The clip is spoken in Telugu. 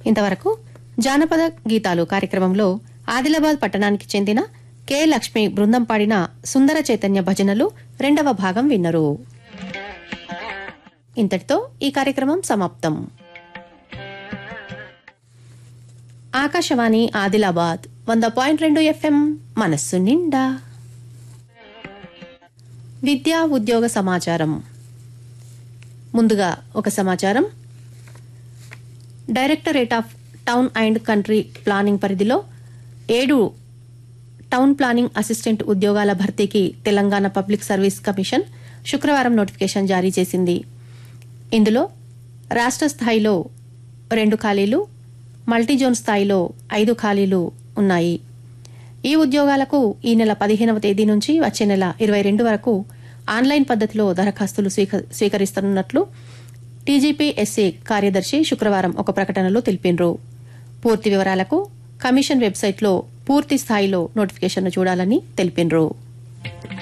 ఇంతవరకు జానపద గీతాలు కార్యక్రమంలో ఆదిలాబాద్ పట్టణానికి చెందిన కె లక్ష్మి బృందం పాడిన సుందర చైతన్య భజనలు రెండవ భాగం విన్నరు ఇంతటితో ఈ కార్యక్రమం సమాప్తం ఆకాశవాణి ఆదిలాబాద్ వంద పాయింట్ రెండు ఎఫ్ఎం మనస్సు నిండా విద్యా ఉద్యోగ సమాచారం ముందుగా ఒక సమాచారం directorate of town and country planning పరిధిలో ఏడు టౌన్ ప్లానింగ్ అసిస్టెంట్ ఉద్యోగాల భర్తీకి తెలంగాణ పబ్లిక్ సర్వీస్ కమిషన్ శుక్రవారం నోటిఫికేషన్ జారీ చేసింది ఇందులో రాష్ట్ర స్థాయిలో రెండు ఖాళీలు మల్టీజోన్ స్థాయిలో ఐదు ఖాళీలు ఉన్నాయి ఈ ఉద్యోగాలకు ఈ నెల పదిహేనవ తేదీ నుంచి వచ్చే నెల ఇరవై రెండు వరకు ఆన్లైన్ పద్ధతిలో దరఖాస్తులు స్వీక- స్వీకరిస్తున్నట్లు టీజీపీఎస్సీ కార్యదర్శి శుక్రవారం ఒక ప్రకటనలో తెలిపినరు పూర్తి వివరాలకు కమిషన్ వెబ్సైట్లో పూర్తి స్థాయిలో నోటిఫికేషన్ను చూడాలని తెలిపినరు